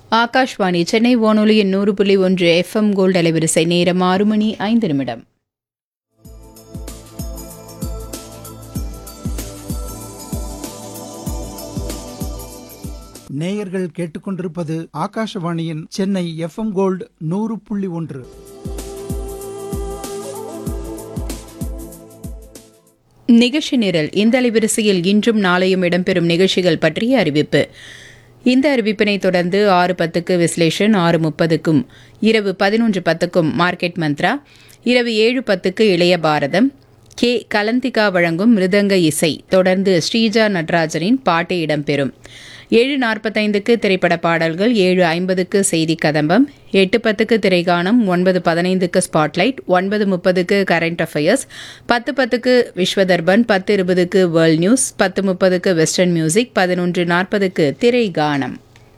ஆகாஷ்வாணி சென்னை வானொலியின் நூறு புள்ளி ஒன்று எஃப்எம் கோல்டு அலைவரிசை நேரம் ஆறு மணி ஐந்து நிமிடம் நேயர்கள் கேட்டுக்கொண்டிருப்பது ஆகாஷவாணியின் சென்னை எஃப்எம் கோல்டு நூறு புள்ளி ஒன்று நிகழ்ச்சி நிரல் இந்த அலைவரிசையில் இன்றும் நாளையும் இடம்பெறும் நிகழ்ச்சிகள் பற்றிய அறிவிப்பு இந்த அறிவிப்பினை தொடர்ந்து ஆறு பத்துக்கு விஸ்லேஷன் ஆறு முப்பதுக்கும் இரவு பதினொன்று பத்துக்கும் மார்க்கெட் மந்த்ரா இரவு ஏழு பத்துக்கு இளைய பாரதம் கே கலந்திகா வழங்கும் மிருதங்க இசை தொடர்ந்து ஸ்ரீஜா நடராஜனின் பாட்டு இடம்பெறும் ஏழு நாற்பத்தைந்துக்கு திரைப்பட பாடல்கள் ஏழு ஐம்பதுக்கு செய்தி கதம்பம் எட்டு பத்துக்கு திரைகாணம் ஒன்பது பதினைந்துக்கு ஸ்பாட்லைட் ஒன்பது முப்பதுக்கு கரண்ட் அஃபயர்ஸ் பத்து பத்துக்கு விஸ்வதர்பன் பத்து இருபதுக்கு வேர்ல்ட் நியூஸ் பத்து முப்பதுக்கு வெஸ்டர்ன் மியூசிக் பதினொன்று நாற்பதுக்கு திரைகானம்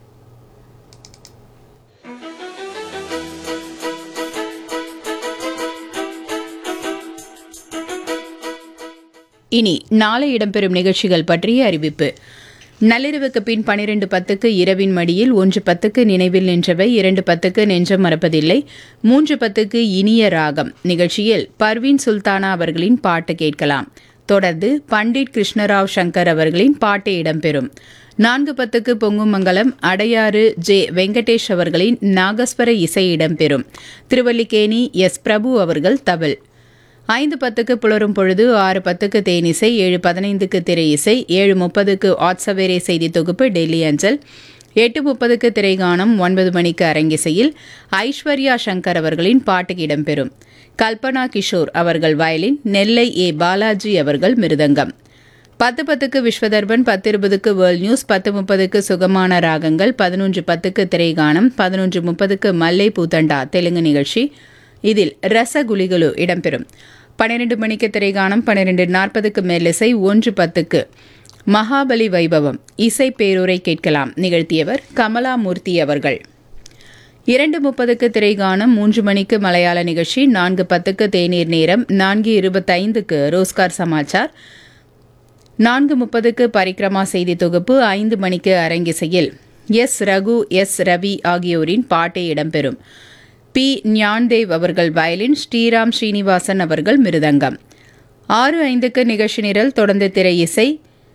இனி நாளை இடம்பெறும் நிகழ்ச்சிகள் பற்றிய அறிவிப்பு நள்ளிரவுக்கு பின் பனிரெண்டு பத்துக்கு இரவின் மடியில் ஒன்று பத்துக்கு நினைவில் நின்றவை இரண்டு பத்துக்கு நெஞ்சம் மறப்பதில்லை மூன்று பத்துக்கு இனிய ராகம் நிகழ்ச்சியில் பர்வீன் சுல்தானா அவர்களின் பாட்டு கேட்கலாம் தொடர்ந்து பண்டிட் கிருஷ்ணராவ் சங்கர் அவர்களின் பாட்டு இடம்பெறும் நான்கு பத்துக்கு பொங்குமங்கலம் அடையாறு ஜே வெங்கடேஷ் அவர்களின் நாகஸ்வர இசை இடம்பெறும் திருவல்லிக்கேணி எஸ் பிரபு அவர்கள் தவில் ஐந்து பத்துக்கு புலரும் பொழுது ஆறு பத்துக்கு தேனிசை ஏழு பதினைந்துக்கு திரை இசை ஏழு முப்பதுக்கு ஆட்சவேரே செய்தி தொகுப்பு டெல்லி அஞ்சல் எட்டு முப்பதுக்கு திரைகானம் ஒன்பது மணிக்கு அரங்கிசையில் ஐஸ்வர்யா சங்கர் அவர்களின் பாட்டுக்கு இடம்பெறும் கல்பனா கிஷோர் அவர்கள் வயலின் நெல்லை ஏ பாலாஜி அவர்கள் மிருதங்கம் பத்து பத்துக்கு விஸ்வதர்பன் பத்து இருபதுக்கு வேர்ல்ட் நியூஸ் பத்து முப்பதுக்கு சுகமான ராகங்கள் பதினொன்று பத்துக்கு திரைகானம் பதினொன்று முப்பதுக்கு மல்லை பூத்தண்டா தெலுங்கு நிகழ்ச்சி இதில் ரசகுலிகளு இடம்பெறும் பன்னிரண்டு மணிக்கு திரைகானம் பன்னிரண்டு நாற்பதுக்கு மேலிசை ஒன்று பத்துக்கு மகாபலி வைபவம் இசை பேரூரை கேட்கலாம் நிகழ்த்தியவர் கமலாமூர்த்தி அவர்கள் இரண்டு முப்பதுக்கு திரைகானம் மூன்று மணிக்கு மலையாள நிகழ்ச்சி நான்கு பத்துக்கு தேநீர் நேரம் நான்கு இருபத்தைந்துக்கு ரோஸ்கார் சமாச்சார் நான்கு முப்பதுக்கு பரிக்ரமா செய்தி தொகுப்பு ஐந்து மணிக்கு அரங்கிசையில் எஸ் ரகு எஸ் ரவி ஆகியோரின் பாட்டே இடம்பெறும் பி ஞான்தேவ் அவர்கள் வயலின் ஸ்ரீராம் ஸ்ரீனிவாசன் அவர்கள் மிருதங்கம் ஆறு ஐந்துக்கு நிகழ்ச்சி நிரல் தொடர்ந்து திரை இசை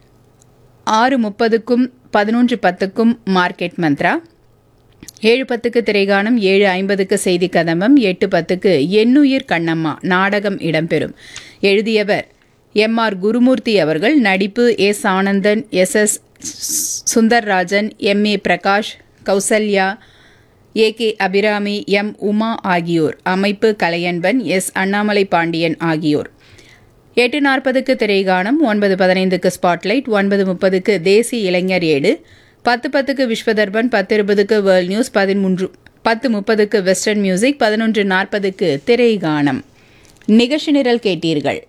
ஆறு முப்பதுக்கும் பதினொன்று பத்துக்கும் மார்க்கெட் மந்த்ரா ஏழு பத்துக்கு திரைகானம் ஏழு ஐம்பதுக்கு செய்தி கதம்பம் எட்டு பத்துக்கு எண்ணுயிர் கண்ணம்மா நாடகம் இடம்பெறும் எழுதியவர் எம் ஆர் குருமூர்த்தி அவர்கள் நடிப்பு S Anandan S S Sundarrajan M A Prakash Kausalya A K Abhirami M Uma ஆகியோர் அமைப்பு கலையன்பன் எஸ் அண்ணாமலை பாண்டியன் ஆகியோர் எட்டு நாற்பதுக்கு திரைகானம் ஒன்பது பதினைந்துக்கு ஸ்பாட்லைட் ஒன்பது முப்பதுக்கு தேசிய இளைஞர் ஏடு பத்து பத்துக்கு விஸ்வதர்பன் பத்து இருபதுக்கு வேர்ல்ட் நியூஸ் பதிமூன்று பத்து முப்பதுக்கு வெஸ்டர்ன் மியூசிக் பதினொன்று நாற்பதுக்கு திரைகானம் நிகழ்ச்சி நிரல் கேட்டீர்கள்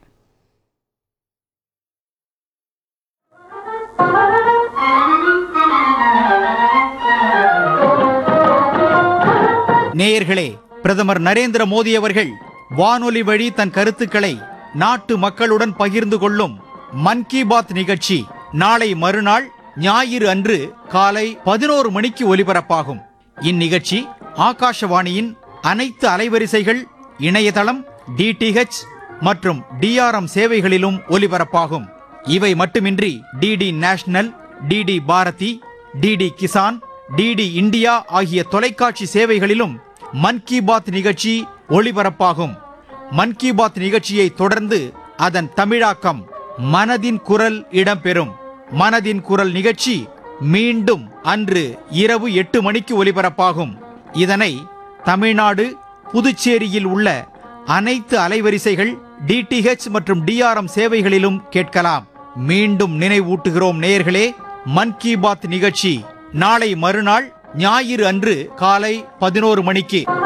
நேயர்களே பிரதமர் நரேந்திர மோடி அவர்கள் வானொலி வழி தன் கருத்துக்களை நாட்டு மக்களுடன் பகிர்ந்து கொள்ளும் மன் கி பாத் நிகழ்ச்சி நாளை மறுநாள் ஞாயிறு அன்று காலை பதினோரு மணிக்கு ஒலிபரப்பாகும் இந்நிகழ்ச்சி ஆகாஷவாணியின் அனைத்து அலைவரிசைகள் இணையதளம் டிடிஹெச் மற்றும் டிஆர்எம் சேவைகளிலும் ஒலிபரப்பாகும் இவை மட்டுமின்றி DD national DD Bharati DD Kisan DD India ஆகிய தொலைக்காட்சி சேவைகளிலும் மன் கி பாத் நிகழ்ச்சி ஒளிபரப்பாகும் மன் கி பாத் நிகழ்ச்சியை தொடர்ந்து அதன் தமிழாக்கம் மனதின் குரல் இடம்பெறும் மனதின் குரல் நிகழ்ச்சி மீண்டும் அன்று இரவு எட்டு மணிக்கு ஒலிபரப்பாகும் இதனை தமிழ்நாடு புதுச்சேரியில் உள்ள அனைத்து அலைவரிசைகள் டிடிஹெச் மற்றும் டிஆர்எம் சேவைகளிலும் கேட்கலாம் மீண்டும் நினைவூட்டுகிறோம் நேயர்களே மன் கி பாத் நிகழ்ச்சி நாளை மறுநாள் ஞாயிறு அன்று காலை பதினோரு மணிக்கு